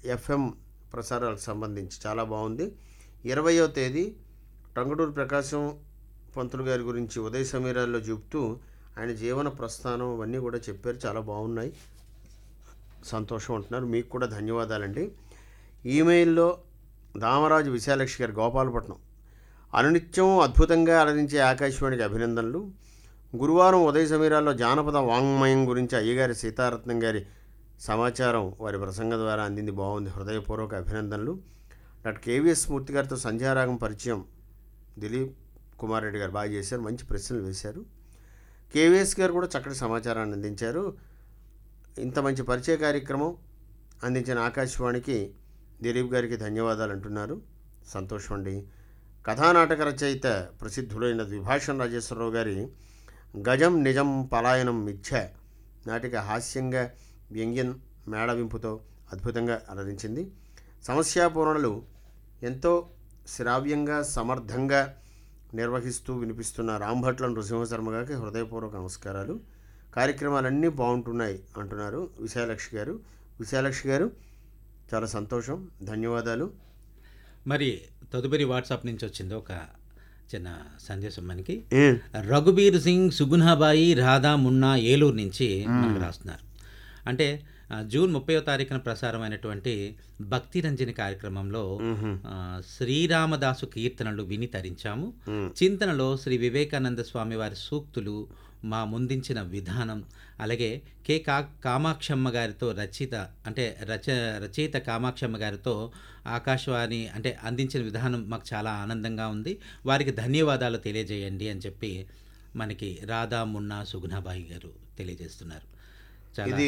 FM ప్రసారాలకు సంబంధించి చాలా బాగుంది ఇరవయో తేదీ టంగుటూరు ప్రకాశం పంతులు గారి గురించి ఉదయ సమీరాల్లో చూపుతూ ఆయన జీవన ప్రస్థానం అవన్నీ కూడా చెప్పారు చాలా బాగున్నాయి సంతోషం అంటున్నారు మీకు కూడా ధన్యవాదాలండి ఈమెయిల్లో దామరాజు విశాలక్షి గారి గోపాలపట్నం అనునిత్యం అద్భుతంగా అలరించే ఆకాశవాణికి అభినందనలు గురువారం ఉదయ సమీరాల్లో జానపద వాంగ్మయం గురించి అయ్యగారి సీతారత్నం గారి సమాచారం వారి ప్రసంగం ద్వారా అందింది బాగుంది హృదయపూర్వక అభినందనలు డాక్టర్ కేవీఎస్ మూర్తి గారితో సంధ్యారాగం పరిచయం దిలీప్ కుమార్ రెడ్డి గారు బాగా చేశారు మంచి ప్రశ్నలు వేశారు కేవీఎస్ గారు కూడా చక్కటి సమాచారాన్ని అందించారు ఇంత మంచి పరిచయ కార్యక్రమం అందించిన ఆకాశవాణికి దిలీప్ గారికి ధన్యవాదాలు అంటున్నారు సంతోషం అండి కథానాటక రచయిత ప్రసిద్ధులైన ద్విభాషణ రాజేశ్వరరావు గారి గజం నిజం పలాయనం మిథ్య నాటిక హాస్యంగా వ్యంగ్యం మేళవింపుతో అద్భుతంగా అలరించింది సమస్యాపూరణలు ఎంతో శ్రావ్యంగా సమర్థంగా నిర్వహిస్తూ వినిపిస్తున్న రాంభట్ల నృసింహశర్మ గారికి హృదయపూర్వక నమస్కారాలు కార్యక్రమాలన్నీ బాగుంటున్నాయి అంటున్నారు విశాలక్షి గారు విశాలక్షి గారు చాలా సంతోషం ధన్యవాదాలు మరి తదుపరి వాట్సాప్ నుంచి వచ్చింది ఒక చిన్న సందేశం మనకి ఏ, రఘుబీర్ సింగ్ సుగుణాబాయి రాధా మున్నా ఏలూరు నుంచి మనకు రాస్తున్నారు అంటే ఆ, జూన్ ముప్పయో తారీఖున ప్రసారమైనటువంటి భక్తి రంజని కార్యక్రమంలో ఆ, శ్రీరామదాసు కీర్తనలు విని తరించాము మ్మ్. చింతనలో శ్రీ వివేకానంద స్వామి వారి సూక్తులు మా ముందించిన విధానం అలాగే కె కా కామాక్షమ్మ గారితో రచయిత అంటే రచ రచయిత కామాక్షమ్మ గారితో ఆకాశవాణి అంటే అందించిన విధానం మాకు చాలా ఆనందంగా ఉంది వారికి ధన్యవాదాలు తెలియజేయండి అని చెప్పి మనకి రాధా మున్నా సుగుణాబాయి గారు తెలియజేస్తున్నారు చాలా ఇది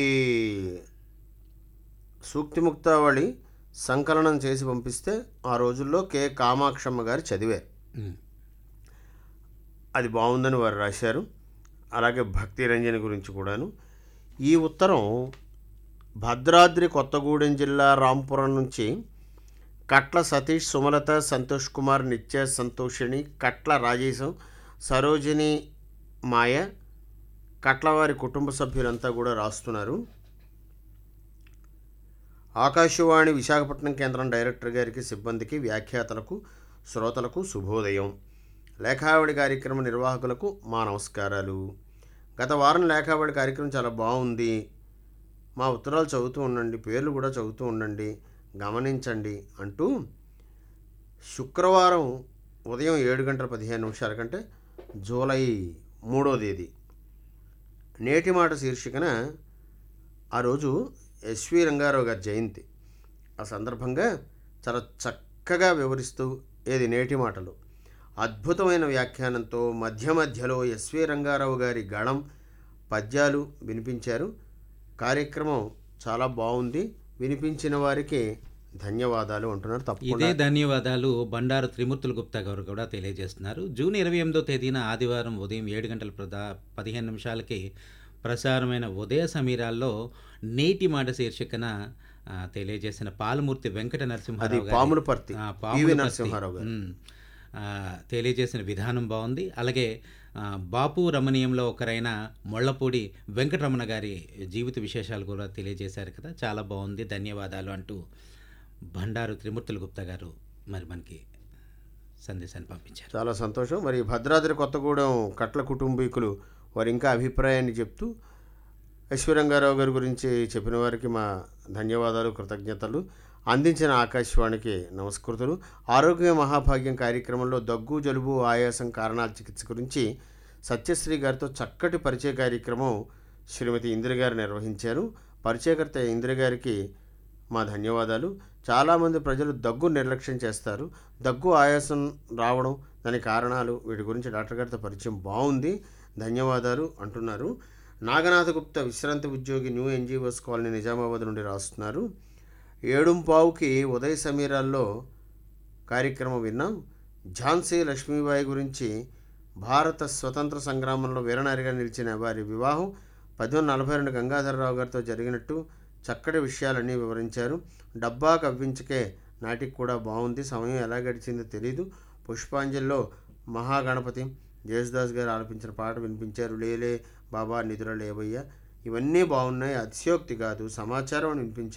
సూక్తిముక్తావళి సంకలనం చేసి పంపిస్తే ఆ రోజుల్లో కె కామాక్షమ్మ గారు చదివారు ఉమ్, అది బాగుందని వారు రాశారు అలాగే భక్తి రంజని గురించి కూడాను ఈ ఉత్తరం భద్రాద్రి కొత్తగూడెం జిల్లా రాంపురం నుంచి కట్ల సతీష్ సుమలత సంతోష్ కుమార్ నిత్య సంతోషిణి కట్ల రాజేశం సరోజిని మాయ కట్లవారి కుటుంబ సభ్యులంతా కూడా రాస్తున్నారు ఆకాశవాణి విశాఖపట్నం కేంద్రం డైరెక్టర్ గారికి సిబ్బందికి వ్యాఖ్యాతలకు శ్రోతలకు శుభోదయం లేఖావళి కార్యక్రమ నిర్వాహకులకు మా నమస్కారాలు గత వారం లేఖావళి కార్యక్రమం చాలా బాగుంది మా ఉత్తరాలు చదువుతూ ఉండండి పేర్లు కూడా చదువుతూ ఉండండి గమనించండి అంటూ శుక్రవారం ఉదయం ఏడు గంటల పదిహేను నిమిషాల కంటే జూలై మూడో తేదీ నేటి మాట శీర్షికన ఆ రోజు ఎస్వి రంగారావు గారి జయంతి ఆ సందర్భంగా చాలా చక్కగా వివరిస్తూ ఏది నేటి మాటలు అద్భుతమైన వ్యాఖ్యానంతో మధ్య మధ్యలో ఎస్వి రంగారావు గారి గళం పద్యాలు వినిపించారు కార్యక్రమం చాలా బాగుంది వినిపించిన వారికి ధన్యవాదాలు అంటున్నారు తప్పకుండా ఇదే ధన్యవాదాలు బండారు త్రిమూర్తుల గుప్తా గారు కూడా తెలియజేస్తున్నారు జూన్ ఇరవై ఎనిమిదో తేదీన ఆదివారం ఉదయం ఏడు గంటల ప్రదా పదిహేను నిమిషాలకి ప్రసారమైన ఉదయ సమీరాల్లో నేటి మాట శీర్షికన ఆ, తెలియజేసిన పాలమూర్తి వెంకట అది నరసింహారావు గారి- పాములపర్తి ఆ, పివి పాములపర్తి. నరసింహారావు గారు ఉమ్. ఆ, తెలియజేసిన విధానం బాగుంది అలాగే ఆ, బాపు రమణీయంలో ఒకరైన మొళ్ళపూడి వెంకటరమణ గారి జీవిత విశేషాలు కూడా తెలియజేశారు కదా చాలా బాగుంది ధన్యవాదాలు అంటూ బండారు త్రిమూర్తుల గుప్తా గారు మరి మనకి సందేశాన్ని పంపించారు చాలా సంతోషం మరి భద్రాద్రి కొత్తగూడెం కట్ల కుటుంబీకులు వారి ఇంకా అభిప్రాయాన్ని చెప్తూ ఐశ్వర్యంగారావు గారి గురించి చెప్పిన వారికి మా ధన్యవాదాలు కృతజ్ఞతలు అందించిన ఆకాశవాణికి నమస్కృతులు ఆరోగ్య మహాభాగ్యం కార్యక్రమంలో దగ్గు జలుబు ఆయాసం కారణాల చికిత్స గురించి సత్యశ్రీ గారితో చక్కటి పరిచయ కార్యక్రమం శ్రీమతి ఇందిర గారు నిర్వహించారు పరిచయకర్త ఇందిర గారికి మా ధన్యవాదాలు చాలామంది ప్రజలు దగ్గు నిర్లక్ష్యం చేస్తారు దగ్గు ఆయాసం రావడం దాని కారణాలు వీటి గురించి డాక్టర్ గారితో పరిచయం బాగుంది ధన్యవాదాలు అంటున్నారు నాగనాథ గుప్త విశ్రాంతి ఉద్యోగి న్యూ ఎన్జిఓస్ కాలనీ నిజామాబాద్ నుండి రాస్తున్నారు ఏడుంపావుకి ఉదయ సమీరాల్లో కార్యక్రమం విన్నాం ఝాన్సీ లక్ష్మీబాయి గురించి భారత స్వతంత్ర సంగ్రామంలో వీరనారిగా నిలిచిన వారి వివాహం పద్దెనిమిది నలభై రెండు గంగాధరరావు గారితో జరిగినట్టు చక్కటి విషయాలన్నీ వివరించారు డబ్బా కవ్వించకే నాటికి కూడా బాగుంది సమయం ఎలా గడిచిందో తెలీదు పుష్పాంజలిలో మహాగణపతి జేసుదాస్ గారు ఆలపించిన పాట వినిపించారు లేలే బాబా నిధుల లేవయ్య ఇవన్నీ బాగున్నాయి అతిశయోక్తి కాదు సమాచారం అని వినిపించారు